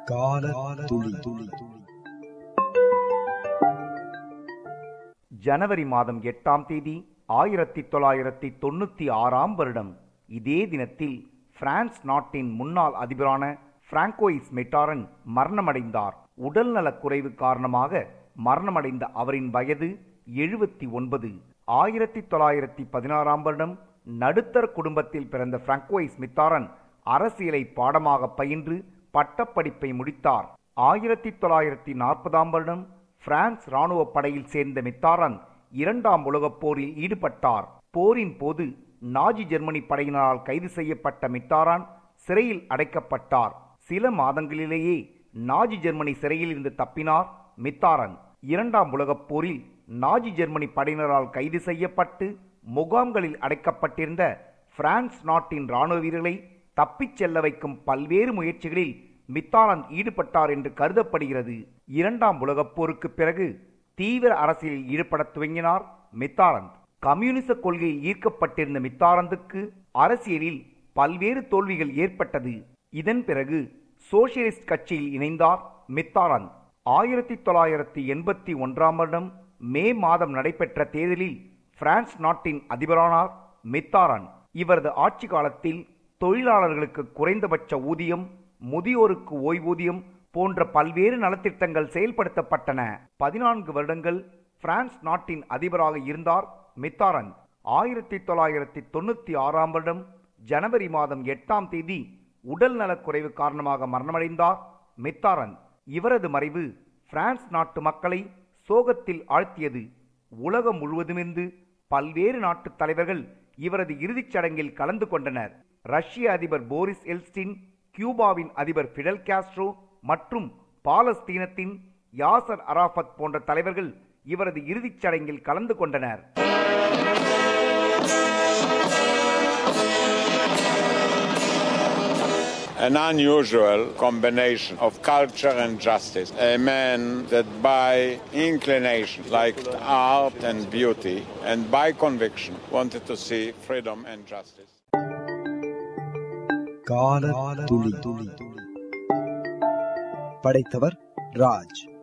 கால துளி துளி ஜனவரி மாதம் எட்டாம் தேதி ஆயிரத்தி தொள்ளாயிரத்தி தொண்ணூத்தி ஆறாம் வருடம் இதே தினத்தில் பிரான்ஸ் நாட்டின் முன்னாள் அதிபரான பிராங்கோயிஸ் மெட்டாரன் மரணமடைந்தார் உடல்நலக் குறைவு காரணமாக மரணமடைந்த அவரின் வயது எழுபத்தி ஒன்பது ஆயிரத்தி தொள்ளாயிரத்தி பதினாறாம் வருடம் நடுத்தர குடும்பத்தில் பிறந்த பிராங்கோயிஸ் மித்தாரன் அரசியலை பாடமாக பயின்று பட்டப்படிப்பை முடித்தார் ஆயிரத்தி தொள்ளாயிரத்தி நாற்பதாம் வருடம் பிரான்ஸ் ராணுவ படையில் சேர்ந்த மித்தாரன் இரண்டாம் உலகப் போரில் ஈடுபட்டார் போரின் போது நாஜி ஜெர்மனி படையினரால் கைது செய்யப்பட்ட மித்தாரான் சிறையில் அடைக்கப்பட்டார் சில மாதங்களிலேயே நாஜி ஜெர்மனி சிறையில் இருந்து தப்பினார் மித்தாரன் இரண்டாம் உலகப் போரில் நாஜி ஜெர்மனி படையினரால் கைது செய்யப்பட்டு முகாம்களில் அடைக்கப்பட்டிருந்த பிரான்ஸ் நாட்டின் ராணுவ வீரர்களை தப்பிச் செல்ல வைக்கும் பல்வேறு முயற்சிகளில் மித்தானந்த் ஈடுபட்டார் என்று கருதப்படுகிறது இரண்டாம் உலகப் போருக்கு பிறகு தீவிர அரசியலில் ஈடுபடத் துவங்கினார் மித்தானந்த் கம்யூனிச கொள்கையில் ஈர்க்கப்பட்டிருந்த மித்தானந்துக்கு அரசியலில் பல்வேறு தோல்விகள் ஏற்பட்டது இதன் பிறகு சோசியலிஸ்ட் கட்சியில் இணைந்தார் மித்தானந்த் ஆயிரத்தி தொள்ளாயிரத்தி எண்பத்தி ஒன்றாம் வருடம் மே மாதம் நடைபெற்ற தேர்தலில் பிரான்ஸ் நாட்டின் அதிபரானார் மித்தாரன் இவரது ஆட்சி காலத்தில் தொழிலாளர்களுக்கு குறைந்தபட்ச ஊதியம் முதியோருக்கு ஓய்வூதியம் போன்ற பல்வேறு நலத்திட்டங்கள் செயல்படுத்தப்பட்டன பதினான்கு வருடங்கள் பிரான்ஸ் நாட்டின் அதிபராக இருந்தார் மித்தாரன் ஆயிரத்தி தொள்ளாயிரத்தி தொண்ணூத்தி ஆறாம் வருடம் ஜனவரி மாதம் எட்டாம் தேதி உடல் நலக்குறைவு காரணமாக மரணமடைந்தார் மித்தாரன் இவரது மறைவு பிரான்ஸ் நாட்டு மக்களை சோகத்தில் ஆழ்த்தியது உலகம் முழுவதுமிருந்து பல்வேறு நாட்டு தலைவர்கள் இவரது இறுதிச் சடங்கில் கலந்து கொண்டனர் ரஷ்ய அதிபர் போரிஸ் எல்ஸ்டின் கியூபாவின் அதிபர் ஃபிடல் காஸ்ட்ரோ மற்றும் பாலஸ்தீனத்தின் யாசர் அராஃபத் போன்ற தலைவர்கள் இவரது இறுதிச் சடங்கில் கலந்து கொண்டனர் An unusual combination of culture and justice. A man that by inclination liked art and beauty, and by conviction wanted to see freedom and justice. கால துளி துளி படைத்தவர் ராஜ்